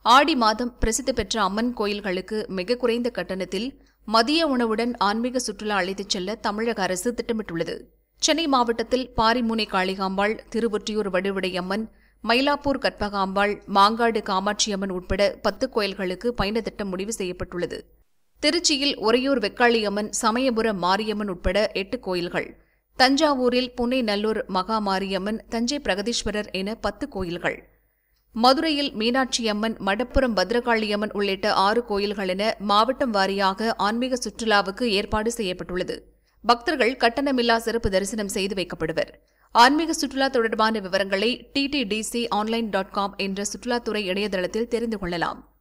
ஆடி மாதம் பிரசித்தி பெற்ற அம்மன் கோயில்களுக்கு மிக குறைந்த கட்டணத்தில் மதிய உணவுடன் ஆன்மீக சுற்றுலா அழைத்துச் செல்ல தமிழக அரசு திட்டமிட்டுள்ளது சென்னை மாவட்டத்தில் பாரிமுனை காளிகாம்பாள் திருவொற்றியூர் வடுவிடையம்மன் மயிலாப்பூர் கற்பகாம்பாள் மாங்காடு காமாட்சியம்மன் உட்பட பத்து கோயில்களுக்கு பயண திட்டம் முடிவு செய்யப்பட்டுள்ளது திருச்சியில் உறையூர் வெக்காளியம்மன் சமயபுரம் மாரியம்மன் உட்பட எட்டு கோயில்கள் தஞ்சாவூரில் புனே நல்லூர் மகா மாரியம்மன் தஞ்சை பிரகதீஸ்வரர் என பத்து கோயில்கள் மதுரையில் மீனாட்சியம்மன் மடப்புரம் பத்ரகாளியம்மன் உள்ளிட்ட ஆறு கோயில்கள் என மாவட்டம் வாரியாக ஆன்மீக சுற்றுலாவுக்கு ஏற்பாடு செய்யப்பட்டுள்ளது பக்தர்கள் கட்டணமில்லா சிறப்பு தரிசனம் செய்து வைக்கப்படுவர் ஆன்மீக சுற்றுலா தொடர்பான விவரங்களை டிடிடிசி ஆன்லைன் டாட் காம் என்ற சுற்றுலாத்துறை இணையதளத்தில் தெரிந்து கொள்ளலாம்